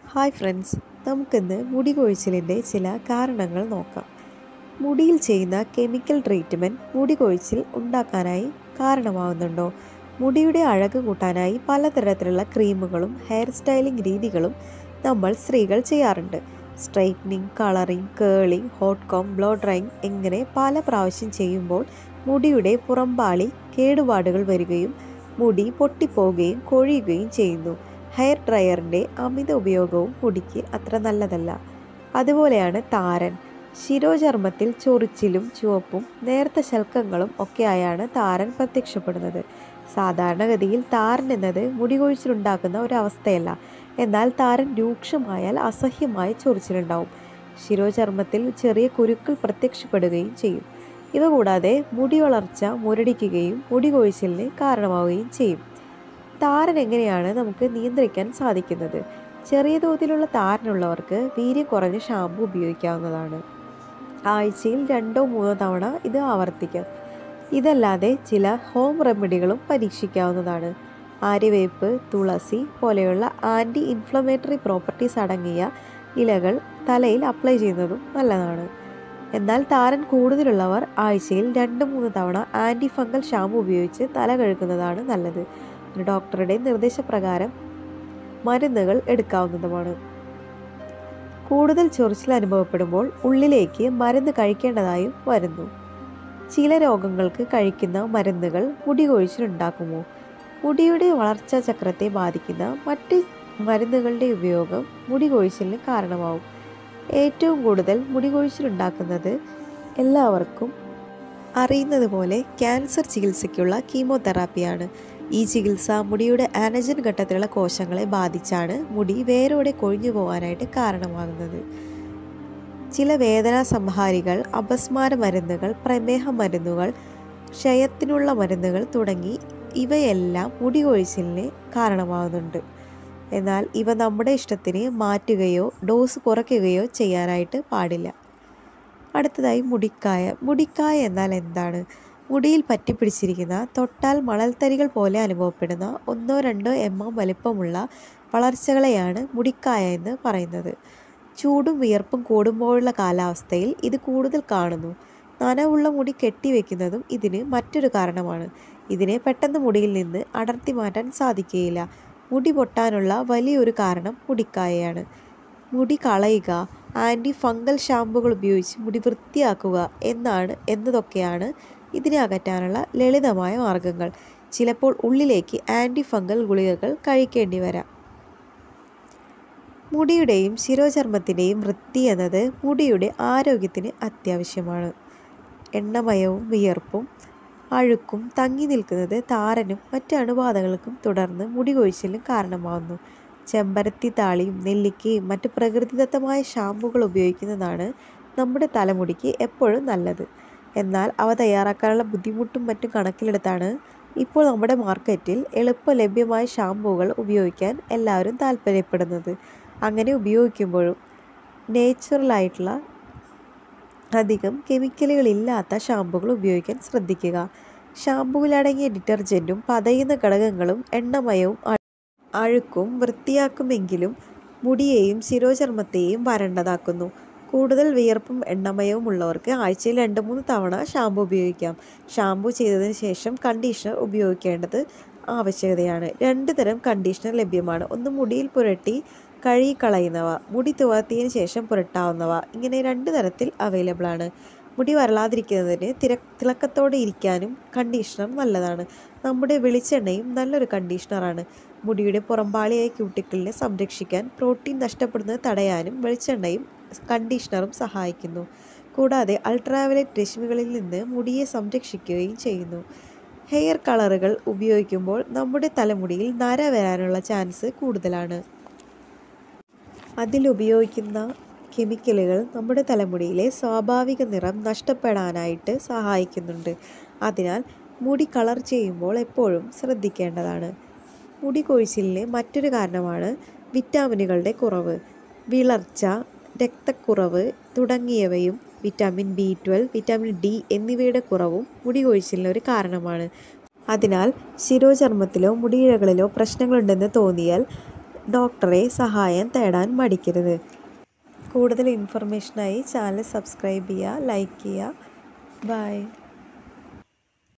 hi friends നമുക്കിന്ന് മുടി കൊഴിച്ചിലിൻ്റെ ചില കാരണങ്ങൾ നോക്കാം മുടിയിൽ ചെയ്യുന്ന കെമിക്കൽ ട്രീറ്റ്മെൻറ്റ് മുടി കൊഴിച്ചിൽ ഉണ്ടാക്കാനായി കാരണമാവുന്നുണ്ടോ മുടിയുടെ അഴക് കൂട്ടാനായി പലതരത്തിലുള്ള ക്രീമുകളും ഹെയർ സ്റ്റൈലിംഗ് രീതികളും നമ്മൾ സ്ത്രീകൾ ചെയ്യാറുണ്ട് straightening colouring curling hot comb blow drying എങ്ങനെ പല പ്രാവശ്യം ചെയ്യുമ്പോൾ മുടിയുടെ പുറംപാളി കേടുപാടുകൾ വരികയും മുടി പൊട്ടിപ്പോവുകയും കൊഴിയുകയും ചെയ്യുന്നു ഹെയർ ഡ്രയറിൻ്റെ അമിത ഉപയോഗവും മുടിക്ക് അത്ര നല്ലതല്ല അതുപോലെയാണ് താരൻ ശിരോചർമ്മത്തിൽ ചൊറിച്ചിലും ചുവപ്പും നേർത്ത ശൽക്കങ്ങളും ഒക്കെയായാണ് താരൻ പ്രത്യക്ഷപ്പെടുന്നത് സാധാരണഗതിയിൽ താരൻ എന്നത് മുടി കൊഴിച്ചിലുണ്ടാക്കുന്ന ഒരവസ്ഥയല്ല എന്നാൽ താരൻ രൂക്ഷമായാൽ അസഹ്യമായ ചൊറിച്ചിലുണ്ടാവും ശിരോചർമ്മത്തിൽ ചെറിയ കുരുക്കൾ പ്രത്യക്ഷപ്പെടുകയും ചെയ്യും ഇവ കൂടാതെ മുടി വളർച്ച മുരടിക്കുകയും മുടി കൊഴിച്ചിലിന് കാരണമാവുകയും ചെയ്യും താരൻ എങ്ങനെയാണ് നമുക്ക് നിയന്ത്രിക്കാൻ സാധിക്കുന്നത് ചെറിയ തോതിലുള്ള താരനുള്ളവർക്ക് വീര്യം കുറഞ്ഞ ഷാമ്പു ഉപയോഗിക്കാവുന്നതാണ് ആഴ്ചയിൽ രണ്ടോ മൂന്നോ തവണ ഇത് ആവർത്തിക്കാം ഇതല്ലാതെ ചില ഹോം റെമഡികളും പരീക്ഷിക്കാവുന്നതാണ് ആര്യവേപ്പ് തുളസി പോലെയുള്ള ആൻറ്റി ഇൻഫ്ലമേറ്ററി പ്രോപ്പർട്ടീസ് അടങ്ങിയ ഇലകൾ തലയിൽ അപ്ലൈ ചെയ്യുന്നതും നല്ലതാണ് എന്നാൽ താരൻ കൂടുതലുള്ളവർ ആഴ്ചയിൽ രണ്ട് മൂന്ന് തവണ ആൻറ്റി ഫംഗൽ ഷാമ്പു ഉപയോഗിച്ച് തല കഴുകുന്നതാണ് നല്ലത് ഒരു ഡോക്ടറുടെ നിർദ്ദേശപ്രകാരം മരുന്നുകൾ എടുക്കാവുന്നതുമാണ് കൂടുതൽ ചൊറിച്ചിൽ അനുഭവപ്പെടുമ്പോൾ ഉള്ളിലേക്ക് മരുന്ന് കഴിക്കേണ്ടതായും വരുന്നു ചില രോഗങ്ങൾക്ക് കഴിക്കുന്ന മരുന്നുകൾ മുടി കൊഴിച്ചിലുണ്ടാക്കുമോ മുടിയുടെ വളർച്ചാ ചക്രത്തെ ബാധിക്കുന്ന മറ്റ് മരുന്നുകളുടെ ഉപയോഗം മുടി കൊഴിച്ചിലിന് കാരണമാവും ഏറ്റവും കൂടുതൽ മുടി കൊഴിച്ചിലുണ്ടാക്കുന്നത് എല്ലാവർക്കും അറിയുന്നത് പോലെ ക്യാൻസർ ചികിത്സയ്ക്കുള്ള കീമോതെറാപ്പിയാണ് ഈ ചികിത്സ മുടിയുടെ ആനജൻ ഘട്ടത്തിലുള്ള കോശങ്ങളെ ബാധിച്ചാണ് മുടി വേരോടെ കൊഴിഞ്ഞു പോകാനായിട്ട് കാരണമാകുന്നത് ചില വേദനാ സംഹാരികൾ അപസ്മാര മരുന്നുകൾ പ്രമേഹ മരുന്നുകൾ ക്ഷയത്തിനുള്ള മരുന്നുകൾ തുടങ്ങി ഇവയെല്ലാം മുടി കൊഴിച്ചിലിന് കാരണമാകുന്നുണ്ട് എന്നാൽ ഇവ നമ്മുടെ ഇഷ്ടത്തിന് മാറ്റുകയോ ഡോസ് കുറയ്ക്കുകയോ ചെയ്യാനായിട്ട് പാടില്ല അടുത്തതായി മുടിക്കായ മുടിക്കായ എന്നാൽ എന്താണ് മുടിയിൽ പറ്റിപ്പിടിച്ചിരിക്കുന്ന തൊട്ടാൽ മണൽത്തരികൾ പോലെ അനുഭവപ്പെടുന്ന ഒന്നോ രണ്ടോ എം എം വലിപ്പമുള്ള വളർച്ചകളെയാണ് മുടിക്കായ എന്ന് പറയുന്നത് ചൂടും വിയർപ്പും കൂടുമ്പോഴുള്ള കാലാവസ്ഥയിൽ ഇത് കൂടുതൽ കാണുന്നു നനവുള്ള മുടി കെട്ടിവെക്കുന്നതും ഇതിന് മറ്റൊരു കാരണമാണ് ഇതിനെ പെട്ടെന്ന് മുടിയിൽ നിന്ന് അടർത്തി മാറ്റാൻ സാധിക്കുകയില്ല മുടി പൊട്ടാനുള്ള വലിയൊരു കാരണം മുടിക്കായയാണ് മുടി കളയുക ആൻറ്റി ഫംഗൽ ഷാമ്പുകൾ ഉപയോഗിച്ച് മുടി വൃത്തിയാക്കുക എന്നാണ് എന്നതൊക്കെയാണ് ഇതിനെ അകറ്റാനുള്ള ലളിതമായ മാർഗങ്ങൾ ചിലപ്പോൾ ഉള്ളിലേക്ക് ആൻറ്റി ഫംഗൽ ഗുളികകൾ കഴിക്കേണ്ടി വരാം മുടിയുടെയും ശിരോചർമ്മത്തിൻ്റെയും വൃത്തി എന്നത് മുടിയുടെ ആരോഗ്യത്തിന് അത്യാവശ്യമാണ് എണ്ണമയവും വിയർപ്പും അഴുക്കും തങ്ങി നിൽക്കുന്നത് താരനും മറ്റ് അണുബാധകൾക്കും തുടർന്ന് മുടി കൊഴിച്ചിലും കാരണമാകുന്നു ചെമ്പരത്തി താളിയും നെല്ലിക്കയും മറ്റ് പ്രകൃതിദത്തമായ ഷാമ്പുകൾ ഉപയോഗിക്കുന്നതാണ് നമ്മുടെ തലമുടിക്ക് എപ്പോഴും നല്ലത് എന്നാൽ അവ തയ്യാറാക്കാനുള്ള ബുദ്ധിമുട്ടും മറ്റും കണക്കിലെടുത്താണ് ഇപ്പോൾ നമ്മുടെ മാർക്കറ്റിൽ എളുപ്പ ലഭ്യമായ ഷാമ്പുകൾ ഉപയോഗിക്കാൻ എല്ലാവരും താല്പര്യപ്പെടുന്നത് അങ്ങനെ ഉപയോഗിക്കുമ്പോഴും നേച്ചുറലായിട്ടുള്ള അധികം കെമിക്കലുകളില്ലാത്ത ഷാമ്പുകൾ ഉപയോഗിക്കാൻ ശ്രദ്ധിക്കുക ഷാമ്പുവിലടങ്ങിയ ഡിറ്റർജൻറ്റും പതയുന്ന ഘടകങ്ങളും എണ്ണമയവും അഴുക്കും വൃത്തിയാക്കുമെങ്കിലും മുടിയെയും ശിരോചർമ്മത്തെയും വരണ്ടതാക്കുന്നു കൂടുതൽ വിയർപ്പും എണ്ണമയവും ഉള്ളവർക്ക് ആഴ്ചയിൽ രണ്ട് മൂന്ന് തവണ ഷാമ്പു ഉപയോഗിക്കാം ഷാമ്പു ചെയ്തതിന് ശേഷം കണ്ടീഷണർ ഉപയോഗിക്കേണ്ടത് ആവശ്യകതയാണ് രണ്ട് തരം കണ്ടീഷണർ ലഭ്യമാണ് ഒന്ന് മുടിയിൽ പുരട്ടി കഴുകിക്കളയുന്നവ മുടി തുവർത്തിയതിന് ശേഷം പുരട്ടാവുന്നവ ഇങ്ങനെ രണ്ട് തരത്തിൽ അവൈലബിൾ ആണ് മുടി വരളാതിരിക്കുന്നതിന് തിര തിളക്കത്തോടെ ഇരിക്കാനും കണ്ടീഷണർ നല്ലതാണ് നമ്മുടെ വെളിച്ചെണ്ണയും നല്ലൊരു കണ്ടീഷണറാണ് മുടിയുടെ പുറംപാളിയായ ക്യൂട്ടിക്കിളിനെ സംരക്ഷിക്കാൻ പ്രോട്ടീൻ നഷ്ടപ്പെടുന്നത് തടയാനും വെളിച്ചെണ്ണയും കണ്ടീഷണറും സഹായിക്കുന്നു കൂടാതെ അൾട്രാവയലറ്റ് രശ്മികളിൽ നിന്ന് മുടിയെ സംരക്ഷിക്കുകയും ചെയ്യുന്നു ഹെയർ കളറുകൾ ഉപയോഗിക്കുമ്പോൾ നമ്മുടെ തലമുടിയിൽ നര വരാനുള്ള ചാൻസ് കൂടുതലാണ് അതിലുപയോഗിക്കുന്ന കെമിക്കലുകൾ നമ്മുടെ തലമുടിയിലെ സ്വാഭാവിക നിറം നഷ്ടപ്പെടാനായിട്ട് സഹായിക്കുന്നുണ്ട് അതിനാൽ മുടി കളർ ചെയ്യുമ്പോൾ എപ്പോഴും ശ്രദ്ധിക്കേണ്ടതാണ് മുടി കൊഴിച്ചിലിന് മറ്റൊരു കാരണമാണ് വിറ്റാമിനുകളുടെ കുറവ് വിളർച്ച രക്തക്കുറവ് തുടങ്ങിയവയും vitamin B twelve vitamin D എന്നിവയുടെ കുറവും മുടി കൊഴിച്ചിലിന് ഒരു കാരണമാണ് അതിനാൽ ശിരോചർമ്മത്തിലോ മുടിയിഴകളിലോ പ്രശ്നങ്ങളുണ്ടെന്ന് തോന്നിയാൽ ഡോക്ടറെ സഹായം തേടാൻ മടിക്കരുത് കൂടുതൽ ഇൻഫർമേഷനായി ചാനൽ സബ്സ്ക്രൈബ് ചെയ്യുക ലൈക്ക് ചെയ്യുക ബൈ